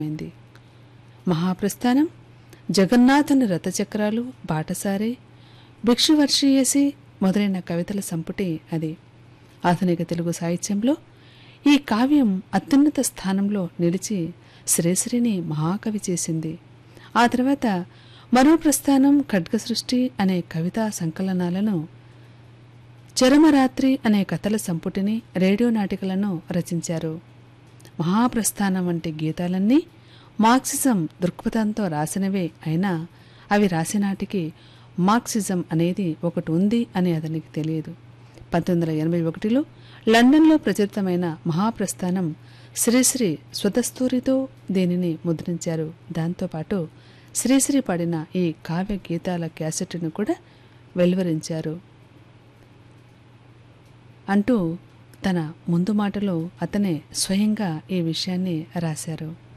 అయింది మహాప్రస్థానం జగన్నాథుని రథచక్రాలు బాటసారి భిక్షువర్షియసి మొదలైన కవితల సంపుటి అది ఆధునిక తెలుగు సాహిత్యంలో ఈ కావ్యం అత్యున్నత స్థానంలో నిలిచి శ్రీశ్రీని మహాకవి చేసింది ఆ తర్వాత మరో ప్రస్థానం ఖడ్గ సృష్టి అనే కవితా సంకలనాలను చరమరాత్రి అనే కథల సంపుటిని రేడియో నాటికలను రచించారు మహాప్రస్థానం వంటి గీతాలన్నీ మార్క్సిజం దృక్పథంతో రాసినవే అయినా అవి రాసినాటికి మార్క్సిజం అనేది ఒకటి ఉంది అని అతనికి తెలియదు పంతొమ్మిది వందల ఎనభై ఒకటిలో లండన్లో ప్రచురితమైన మహాప్రస్థానం శ్రీశ్రీ స్వతస్తూరితో దీనిని ముద్రించారు దాంతోపాటు శ్రీశ్రీ పాడిన ఈ కావ్య గీతాల క్యాసెట్ను కూడా వెలువరించారు అంటూ తన ముందు మాటలో అతనే స్వయంగా ఈ విషయాన్ని రాశారు